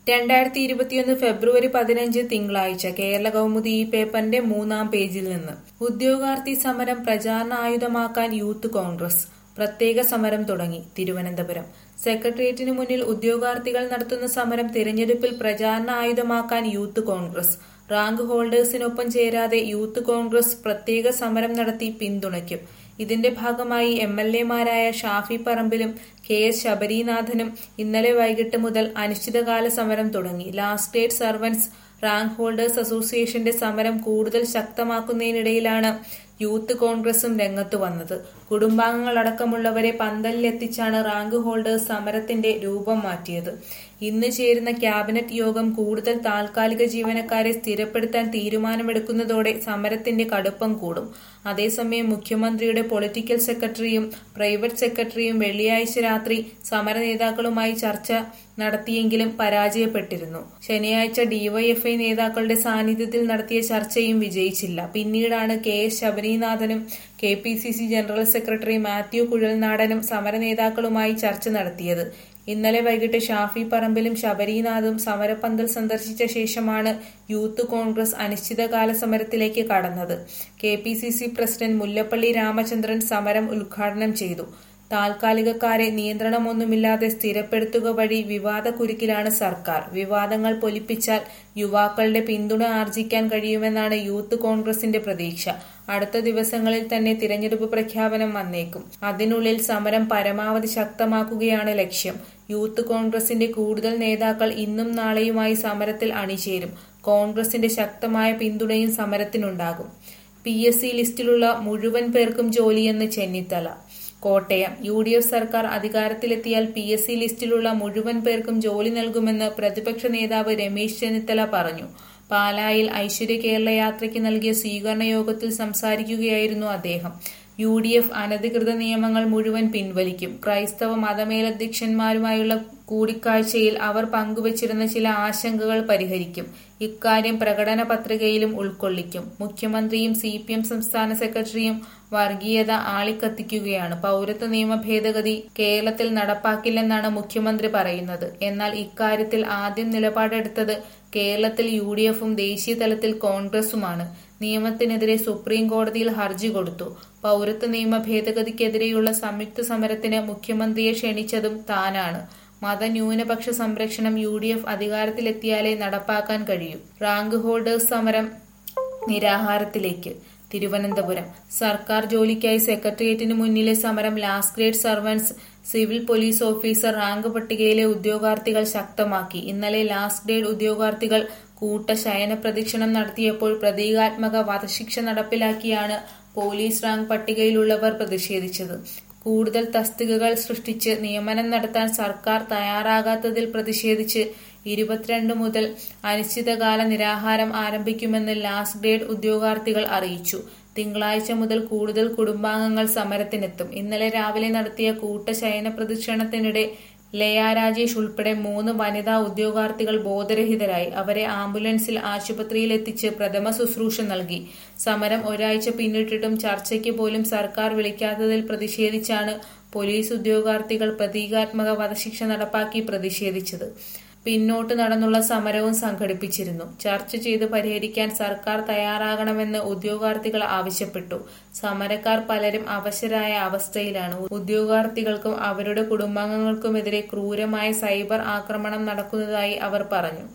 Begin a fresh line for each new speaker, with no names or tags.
രണ്ടായിരത്തി ഇരുപത്തിയൊന്ന് ഫെബ്രുവരി പതിനഞ്ച് തിങ്കളാഴ്ച കേരള കൗമുദി ഈ പേപ്പറിന്റെ മൂന്നാം പേജിൽ നിന്ന് ഉദ്യോഗാർത്ഥി സമരം പ്രചാരണ ആയുധമാക്കാൻ യൂത്ത് കോൺഗ്രസ് പ്രത്യേക സമരം തുടങ്ങി തിരുവനന്തപുരം സെക്രട്ടേറിയറ്റിന് മുന്നിൽ ഉദ്യോഗാർത്ഥികൾ നടത്തുന്ന സമരം തിരഞ്ഞെടുപ്പിൽ പ്രചാരണ ആയുധമാക്കാൻ യൂത്ത് കോൺഗ്രസ് റാങ്ക് ഹോൾഡേഴ്സിനൊപ്പം ചേരാതെ യൂത്ത് കോൺഗ്രസ് പ്രത്യേക സമരം നടത്തി പിന്തുണയ്ക്കും ഇതിന്റെ ഭാഗമായി എം എൽ എമാരായ ഷാഫി പറമ്പിലും കെ എസ് ശബരീനാഥനും ഇന്നലെ വൈകിട്ട് മുതൽ അനിശ്ചിതകാല സമരം തുടങ്ങി last date servants rank holders അസോസിയേഷന്റെ സമരം കൂടുതൽ ശക്തമാക്കുന്നതിനിടയിലാണ് യൂത്ത് കോൺഗ്രസും രംഗത്തു വന്നത് കുടുംബാംഗങ്ങളടക്കമുള്ളവരെ പന്തലിലെത്തിച്ചാണ് റാങ്ക് ഹോൾഡേഴ്സ് സമരത്തിന്റെ രൂപം മാറ്റിയത് ഇന്ന് ചേരുന്ന ക്യാബിനറ്റ് യോഗം കൂടുതൽ താൽക്കാലിക ജീവനക്കാരെ സ്ഥിരപ്പെടുത്താൻ തീരുമാനമെടുക്കുന്നതോടെ സമരത്തിന്റെ കടുപ്പം കൂടും അതേസമയം മുഖ്യമന്ത്രിയുടെ പൊളിറ്റിക്കൽ സെക്രട്ടറിയും പ്രൈവറ്റ് സെക്രട്ടറിയും വെള്ളിയാഴ്ച രാത്രി സമര നേതാക്കളുമായി ചർച്ച നടത്തിയെങ്കിലും പരാജയപ്പെട്ടിരുന്നു ശനിയാഴ്ച ഡിവൈഎഫ്ഐ നേതാക്കളുടെ സാന്നിധ്യത്തിൽ നടത്തിയ ചർച്ചയും വിജയിച്ചില്ല പിന്നീടാണ് കെ എസ് ശബരീനാഥനും K P C C general secretary Mathew കുഴൽനാടനും സമര നേതാക്കളുമായി ചർച്ച നടത്തിയത് ഇന്നലെ വൈകിട്ട് ഷാഫി പറമ്പിലും ശബരീനാഥും സമരപ്പന്തൽ സന്ദർശിച്ച ശേഷമാണ് യൂത്ത് കോൺഗ്രസ് അനിശ്ചിതകാല സമരത്തിലേക്ക് കടന്നത് K P C C president Mullappally Ramachandran സമരം ഉദ്ഘാടനം ചെയ്തു താൽക്കാലികക്കാരെ നിയന്ത്രണമൊന്നുമില്ലാതെ സ്ഥിരപ്പെടുത്തുക വഴി വിവാദ കുരുക്കിലാണ് സർക്കാർ വിവാദങ്ങൾ പൊലിപ്പിച്ചാൽ യുവാക്കളുടെ പിന്തുണ ആർജിക്കാൻ കഴിയുമെന്നാണ് യൂത്ത് കോൺഗ്രസിന്റെ പ്രതീക്ഷ അടുത്ത ദിവസങ്ങളിൽ തന്നെ തിരഞ്ഞെടുപ്പ് പ്രഖ്യാപനം വന്നേക്കും അതിനുള്ളിൽ സമരം പരമാവധി ശക്തമാക്കുകയാണ് ലക്ഷ്യം യൂത്ത് കോൺഗ്രസിന്റെ കൂടുതൽ നേതാക്കൾ ഇന്നും നാളെയുമായി സമരത്തിൽ അണിചേരും കോൺഗ്രസിന്റെ ശക്തമായ പിന്തുണയും സമരത്തിനുണ്ടാകും പി എസ് സി ലിസ്റ്റിലുള്ള മുഴുവൻ പേർക്കും ജോലിയെന്ന് Chennithala Kottayam U D F സർക്കാർ അധികാരത്തിലെത്തിയാൽ പി എസ് സി ലിസ്റ്റിലുള്ള മുഴുവൻ പേർക്കും ജോലി നൽകുമെന്ന് പ്രതിപക്ഷ നേതാവ് രമേശ് ചെന്നിത്തല പറഞ്ഞു പാലായിൽ ഐശ്വര്യ കേരള യാത്രയ്ക്ക് നൽകിയ സ്വീകരണ യോഗത്തിൽ സംസാരിക്കുകയായിരുന്നു അദ്ദേഹം യു ഡി എഫ് അനധികൃത നിയമങ്ങൾ മുഴുവൻ പിൻവലിക്കും ക്രൈസ്തവ മതമേലധ്യക്ഷന്മാരുമായുള്ള കൂടിക്കാഴ്ചയിൽ അവർ പങ്കുവച്ചിരുന്ന ചില ആശങ്കകൾ പരിഹരിക്കും ഇക്കാര്യം പ്രകടന പത്രികയിലും ഉൾക്കൊള്ളിക്കും മുഖ്യമന്ത്രിയും സി പി എം സംസ്ഥാന സെക്രട്ടറിയും വർഗീയത ആളിക്കത്തിക്കുകയാണ് പൗരത്വ നിയമ ഭേദഗതി കേരളത്തിൽ നടപ്പാക്കില്ലെന്നാണ് മുഖ്യമന്ത്രി പറയുന്നത് എന്നാൽ ഇക്കാര്യത്തിൽ ആദ്യം നിലപാടെടുത്തത് കേരളത്തിൽ യു ഡി എഫും ദേശീയ തലത്തിൽ കോൺഗ്രസുമാണ് നിയമത്തിനെതിരെ സുപ്രീം കോടതിയിൽ ഹർജി കൊടുത്തു പൗരത്വ നിയമ ഭേദഗതിക്കെതിരെയുള്ള സംയുക്ത സമരത്തിന് മുഖ്യമന്ത്രിയെ ക്ഷണിച്ചതും താനാണ് മതന്യൂനപക്ഷ സംരക്ഷണം യു ഡി എഫ് അധികാരത്തിലെത്തിയാലേ നടപ്പാക്കാൻ കഴിയൂ റാങ്ക് ഹോൾഡേഴ്സ് സമരം നിരാഹാരത്തിലേക്ക് തിരുവനന്തപുരം സർക്കാർ ജോലിക്കായി സെക്രട്ടേറിയറ്റിന് മുന്നിലെ സമരം last grade servants civil police officer rank പട്ടികയിലെ ഉദ്യോഗാർത്ഥികൾ ശക്തമാക്കി ഇന്നലെ ലാസ്റ്റ് ഗ്രേഡ് ഉദ്യോഗാർത്ഥികൾ കൂട്ട ശയന പ്രദക്ഷിണം നടത്തിയപ്പോൾ പ്രതീകാത്മക വധശിക്ഷ നടപ്പിലാക്കിയാണ് പോലീസ് റാങ്ക് പട്ടികയിലുള്ളവർ പ്രതിഷേധിച്ചത് കൂടുതൽ തസ്തികകൾ സൃഷ്ടിച്ച് നിയമനം നടത്താൻ സർക്കാർ തയ്യാറാകാത്തതിൽ പ്രതിഷേധിച്ച് ഇരുപത്തിരണ്ട് മുതൽ അനിശ്ചിതകാല നിരാഹാരം ആരംഭിക്കുമെന്ന് ലാസ്റ്റ് ഗ്രേഡ് ഉദ്യോഗാർത്ഥികൾ അറിയിച്ചു തിങ്കളാഴ്ച മുതൽ കൂടുതൽ കുടുംബാംഗങ്ങൾ സമരത്തിനെത്തും ഇന്നലെ രാവിലെ നടത്തിയ കൂട്ടശയന പ്രദക്ഷിണത്തിനിടെ ലയ രാജേഷ് ഉൾപ്പെടെ മൂന്ന് വനിതാ ഉദ്യോഗാർത്ഥികൾ ബോധരഹിതരായി അവരെ ആംബുലൻസിൽ ആശുപത്രിയിൽ എത്തിച്ച് പ്രഥമ ശുശ്രൂഷ നൽകി സമരം ഒരാഴ്ച പിന്നിട്ടിട്ടും ചർച്ചയ്ക്ക് പോലും സർക്കാർ വിളിക്കാത്തതിൽ പ്രതിഷേധിച്ചാണ് പോലീസ് ഉദ്യോഗാർത്ഥികൾ പ്രതീകാത്മക വധശിക്ഷ നടപ്പാക്കി പ്രതിഷേധിച്ചത് പിന്നോട്ട് നടന്നുള്ള സമരവും സംഘടിപ്പിച്ചിരുന്നു ചർച്ച ചെയ്ത് പരിഹരിക്കാൻ സർക്കാർ തയ്യാറാകണമെന്ന് ഉദ്യോഗാർത്ഥികൾ ആവശ്യപ്പെട്ടു സമരക്കാർ പലരും അവശരായ അവസ്ഥയിലാണ് ഉദ്യോഗാർത്ഥികൾക്കും അവരുടെ കുടുംബാംഗങ്ങൾക്കുമെതിരെ ക്രൂരമായ സൈബർ ആക്രമണം നടക്കുന്നതായി അവർ പറഞ്ഞു